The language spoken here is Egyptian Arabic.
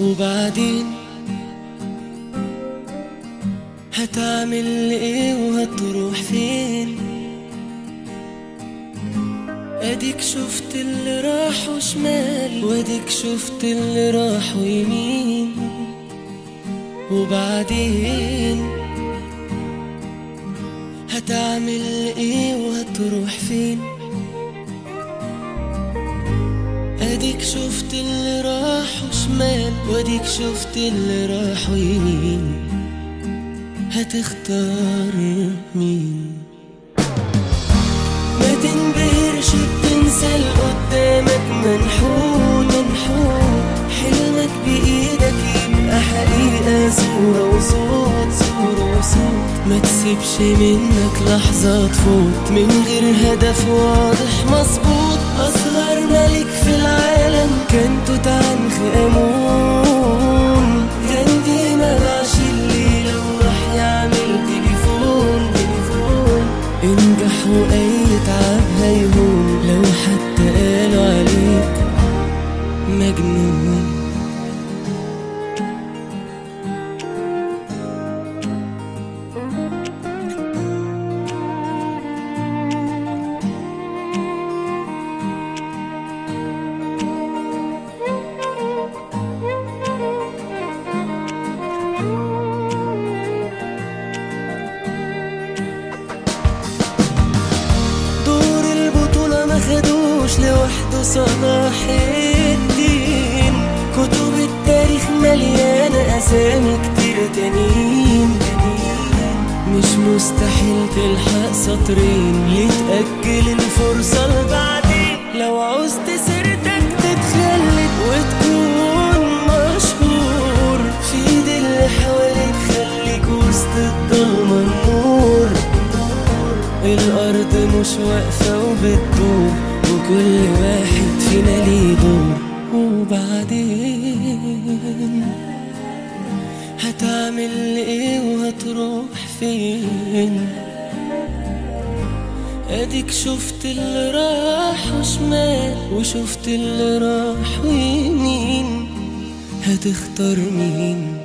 وبعدين هتعمل ايه وهتروح فين اديك شفت اللي راحوا شمال واديك شفت اللي راحوا يمين وبعدين هتعمل ايه وهتروح فين اديك شفت اللي راحوا شمال واديك شفت اللي راحوا يمين هتختار مين ما تنبهرش بتنسى اللي قدامك منحوت منحوت حلمك بإيدك يبقى حقيقة صورة وصوت صورة وصوت ما تسيبش منك لحظة تفوت من غير هدف واضح مظبوط أصغر ملك في العالم كان توت عنخ آمون غاندي ما ضاعش الليلة وراح يعمل تليفون تليفون انجح وأي تعب هيهون لو حتى قالوا عليك مجنون دور البطولة ما خدوش لوحده صلاح الدين كتب التاريخ مليانة أسامي كتير تانيين مش مستحيل تلحق سطرين ليه تأجل الفرصة لبعدين لو عوزت سيرتك تتخلد وتكون مشهور في ايد اللي حواليك خليك وسط الضلمة النور الأرض مش واقفة وبتدور وكل واحد فينا ليه دور وبعدين هتعمل ايه وهتروح فين اديك شفت اللي راح وشمال وشفت اللي راح ويمين هتختار مين